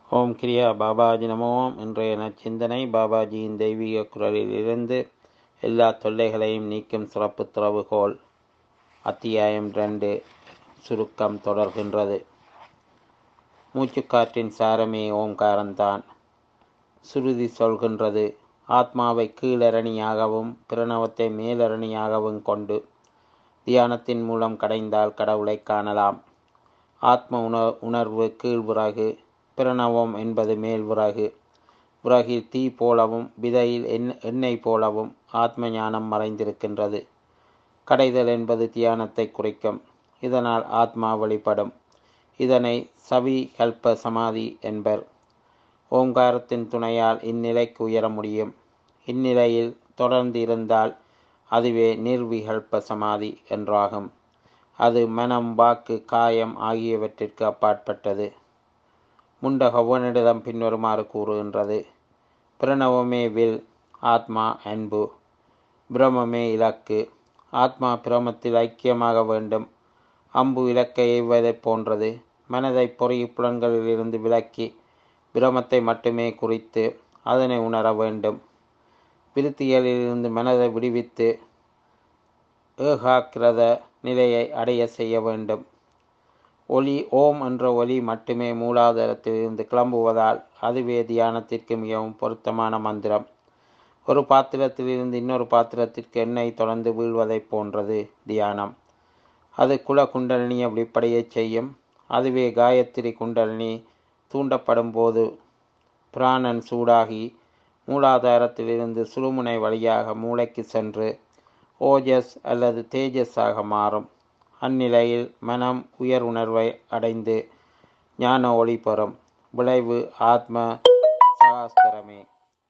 ஓம் கிரியா பாபாஜி நமோம் இன்றைய நச்சிந்தனை பாபாஜியின் தெய்வீக குரலில் இருந்து எல்லா தொல்லைகளையும் நீக்கும் சிறப்பு திறவுகோல் அத்தியாயம் ரெண்டு சுருக்கம் தொடர்கின்றது மூச்சுக்காற்றின் சாரமே ஓம்காரந்தான் சுருதி சொல்கின்றது ஆத்மாவை கீழரணியாகவும் பிரணவத்தை மேலரணியாகவும் கொண்டு தியானத்தின் மூலம் கடைந்தால் கடவுளை காணலாம் ஆத்ம உணர் உணர்வு கீழ்விறகு பிரணவம் என்பது மேல் விறகு விறகில் தீ போலவும் விதையில் எண் எண்ணெய் போலவும் ஆத்ம ஞானம் மறைந்திருக்கின்றது கடைதல் என்பது தியானத்தை குறிக்கும் இதனால் ஆத்மா வெளிப்படும் இதனை சவி கல்ப சமாதி என்பர் ஓங்காரத்தின் துணையால் இந்நிலைக்கு உயர முடியும் இந்நிலையில் தொடர்ந்து இருந்தால் அதுவே நிர்விகல்ப சமாதி என்றாகும் அது மனம் வாக்கு காயம் ஆகியவற்றிற்கு அப்பாற்பட்டது முண்டகவனிடம் பின்வருமாறு கூறுகின்றது பிரணவமே வில் ஆத்மா அன்பு பிரமமே இலக்கு ஆத்மா பிரமத்தில் ஐக்கியமாக வேண்டும் அம்பு இலக்கை எய்வதைப் போன்றது மனதை பொறி புலன்களிலிருந்து விலக்கி பிரமத்தை மட்டுமே குறித்து அதனை உணர வேண்டும் விருத்திகளிலிருந்து மனதை விடுவித்து ஏகாக்கிரத நிலையை அடைய செய்ய வேண்டும் ஒலி ஓம் என்ற ஒலி மட்டுமே மூலாதாரத்திலிருந்து கிளம்புவதால் அதுவே தியானத்திற்கு மிகவும் பொருத்தமான மந்திரம் ஒரு பாத்திரத்திலிருந்து இன்னொரு பாத்திரத்திற்கு எண்ணெய் தொடர்ந்து வீழ்வதைப் போன்றது தியானம் அது குல குண்டலினியை வெளிப்படைய செய்யும் அதுவே காயத்ரி குண்டலினி தூண்டப்படும் போது பிராணன் சூடாகி மூலாதாரத்திலிருந்து சுழுமுனை வழியாக மூளைக்கு சென்று ஓஜஸ் அல்லது தேஜஸாக மாறும் அந்நிலையில் மனம் உயர் உணர்வை அடைந்து ஞான ஒளி பெறும் விளைவு ஆத்ம சகாஸ்திரமே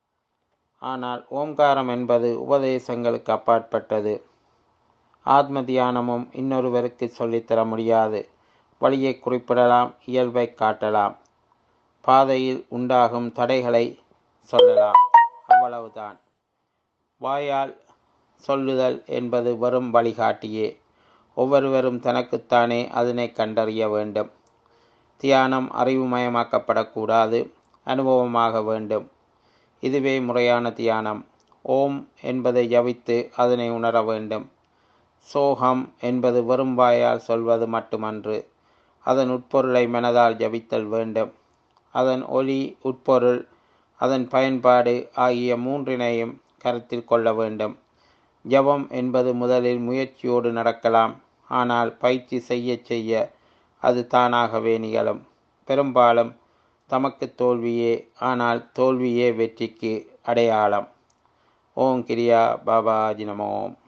ஆனால் ஓம்காரம் என்பது உபதேசங்களுக்கு அப்பாற்பட்டது ஆத்ம தியானமும் இன்னொருவருக்கு சொல்லித்தர முடியாது வழியை குறிப்பிடலாம் இயல்பை காட்டலாம் பாதையில் உண்டாகும் தடைகளை சொல்லலாம் அவ்வளவுதான் வாயால் சொல்லுதல் என்பது வெறும் வழிகாட்டியே ஒவ்வொருவரும் தனக்குத்தானே அதனை கண்டறிய வேண்டும் தியானம் அறிவுமயமாக்கப்படக்கூடாது அனுபவமாக வேண்டும் இதுவே முறையான தியானம் ஓம் என்பதை ஜபித்து அதனை உணர வேண்டும் சோகம் என்பது வெறும் வாயால் சொல்வது மட்டுமன்று அதன் உட்பொருளை மனதால் ஜபித்தல் வேண்டும் அதன் ஒலி உட்பொருள் அதன் பயன்பாடு ஆகிய மூன்றினையும் கருத்தில் கொள்ள வேண்டும் ஜபம் என்பது முதலில் முயற்சியோடு நடக்கலாம் ஆனால் பயிற்சி செய்ய செய்ய அது தானாகவே நிகழும் பெரும்பாலும் தமக்கு தோல்வியே ஆனால் தோல்வியே வெற்றிக்கு அடையாளம் ஓம் கிரியா பாபாஜி நமோம்